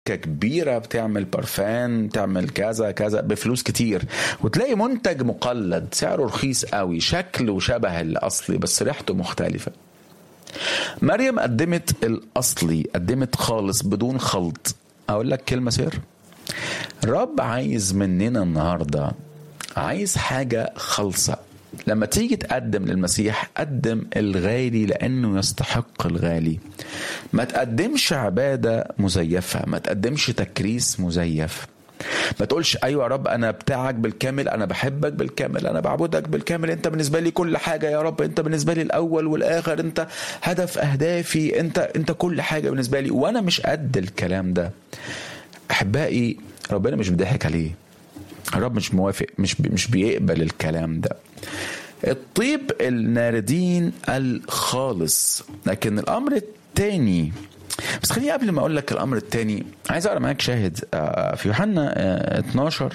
كبيرة بتعمل برفان تعمل كذا كذا بفلوس كتير وتلاقي منتج مقلد سعره رخيص قوي شكله شبه الأصلي بس ريحته مختلفة مريم قدمت الأصلي قدمت خالص بدون خلط أقول لك كلمة سر الرب عايز مننا النهاردة عايز حاجة خالصة لما تيجي تقدم للمسيح قدم الغالي لانه يستحق الغالي ما تقدمش عباده مزيفه ما تقدمش تكريس مزيف ما تقولش ايوه يا رب انا بتاعك بالكامل انا بحبك بالكامل انا بعبدك بالكامل انت بالنسبه لي كل حاجه يا رب انت بالنسبه لي الاول والاخر انت هدف اهدافي انت انت كل حاجه بالنسبه لي وانا مش قد الكلام ده احبائي ربنا مش بيضحك عليه الرب مش موافق مش مش بيقبل الكلام ده الطيب الناردين الخالص لكن الامر الثاني بس خليني قبل ما اقول لك الامر الثاني عايز اقرا معاك شاهد في يوحنا 12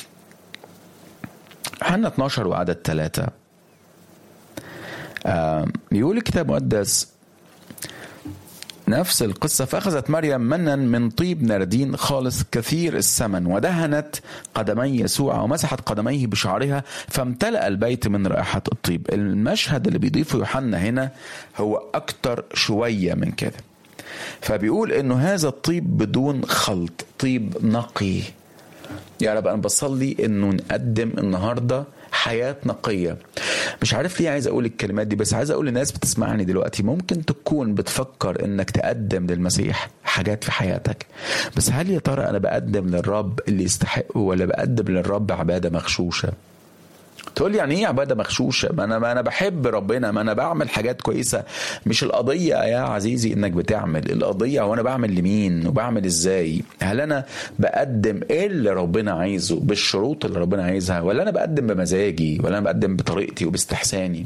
يوحنا 12 وعدد ثلاثة بيقول الكتاب المقدس نفس القصة فأخذت مريم منا من طيب ناردين خالص كثير الثمن ودهنت قدمي يسوع ومسحت قدميه بشعرها فامتلأ البيت من رائحة الطيب المشهد اللي بيضيفه يوحنا هنا هو أكتر شوية من كده فبيقول انه هذا الطيب بدون خلط طيب نقي يا رب انا بصلي انه نقدم النهارده حياة نقية مش عارف ليه عايز اقول الكلمات دي بس عايز اقول للناس بتسمعني دلوقتي ممكن تكون بتفكر انك تقدم للمسيح حاجات في حياتك بس هل يا ترى انا بقدم للرب اللي يستحقه ولا بقدم للرب عبادة مغشوشة تقول لي يعني ايه عباده مغشوشه ما انا ما انا بحب ربنا ما انا بعمل حاجات كويسه مش القضيه يا عزيزي انك بتعمل القضيه هو انا بعمل لمين وبعمل ازاي هل انا بقدم ايه اللي ربنا عايزه بالشروط اللي ربنا عايزها ولا انا بقدم بمزاجي ولا انا بقدم بطريقتي وباستحساني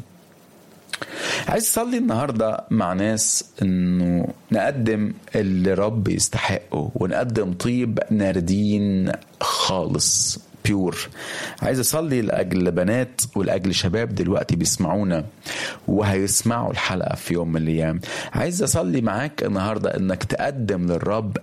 عايز اصلي النهارده مع ناس انه نقدم اللي رب يستحقه ونقدم طيب ناردين خالص بيور عايز اصلي لاجل بنات ولاجل شباب دلوقتي بيسمعونا وهيسمعوا الحلقه في يوم من الايام عايز اصلي معاك النهارده انك تقدم للرب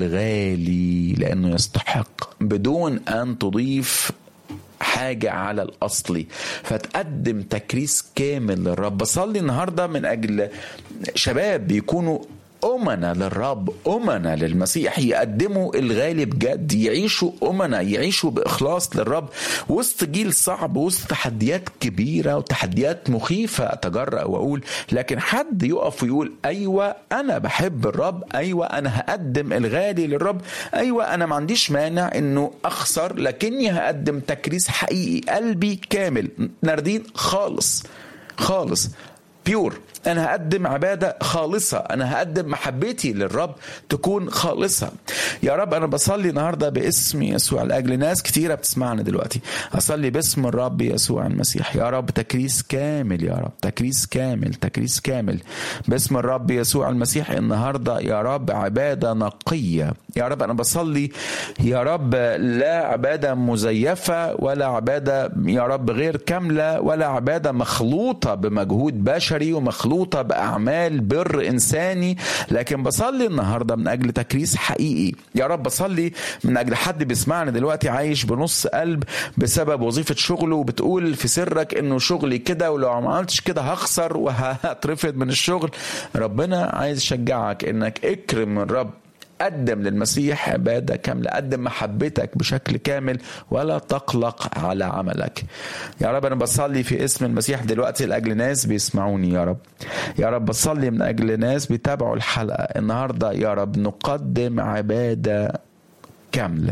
الغالي لانه يستحق بدون ان تضيف حاجة على الأصلي فتقدم تكريس كامل للرب بصلي النهاردة من أجل شباب بيكونوا أمنا للرب أمنا للمسيح يقدموا الغالي بجد يعيشوا أمنا يعيشوا بإخلاص للرب وسط جيل صعب وسط تحديات كبيرة وتحديات مخيفة أتجرأ وأقول لكن حد يقف ويقول أيوة أنا بحب الرب أيوة أنا هقدم الغالي للرب أيوة أنا ما عنديش مانع إنه أخسر لكني هقدم تكريس حقيقي قلبي كامل ناردين خالص خالص بيور انا هقدم عباده خالصه انا هقدم محبتي للرب تكون خالصه يا رب انا بصلي النهارده باسم يسوع لاجل ناس كتيره بتسمعنا دلوقتي اصلي باسم الرب يسوع المسيح يا رب تكريس كامل يا رب تكريس كامل تكريس كامل باسم الرب يسوع المسيح النهارده يا رب عباده نقيه يا رب انا بصلي يا رب لا عباده مزيفه ولا عباده يا رب غير كامله ولا عباده مخلوطه بمجهود بشري ومخلوطه مربوطة بأعمال بر إنساني لكن بصلي النهاردة من أجل تكريس حقيقي يا رب بصلي من أجل حد بيسمعني دلوقتي عايش بنص قلب بسبب وظيفة شغله وبتقول في سرك إنه شغلي كده ولو ما عملتش كده هخسر وهترفض من الشغل ربنا عايز يشجعك إنك اكرم الرب قدم للمسيح عبادة كاملة قدم محبتك بشكل كامل ولا تقلق على عملك يا رب أنا بصلي في اسم المسيح دلوقتي لأجل ناس بيسمعوني يا رب يا رب بصلي من أجل ناس بيتابعوا الحلقة النهاردة يا رب نقدم عبادة كاملة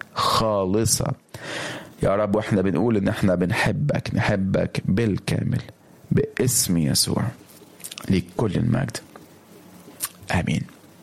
خالصة يا رب واحنا بنقول ان احنا بنحبك نحبك بالكامل باسم يسوع ليك كل المجد امين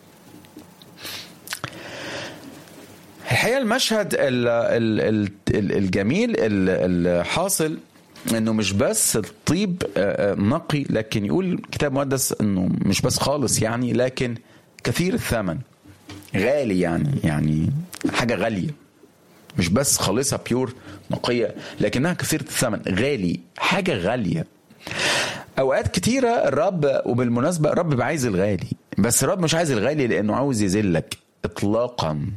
الحقيقه المشهد ال ال ال الجميل الحاصل انه مش بس الطيب نقي لكن يقول الكتاب المقدس انه مش بس خالص يعني لكن كثير الثمن غالي يعني يعني حاجه غاليه مش بس خالصه بيور نقيه لكنها كثيره الثمن غالي حاجه غاليه اوقات كتيره الرب وبالمناسبه الرب عايز الغالي بس الرب مش عايز الغالي لانه عاوز يذلك اطلاقا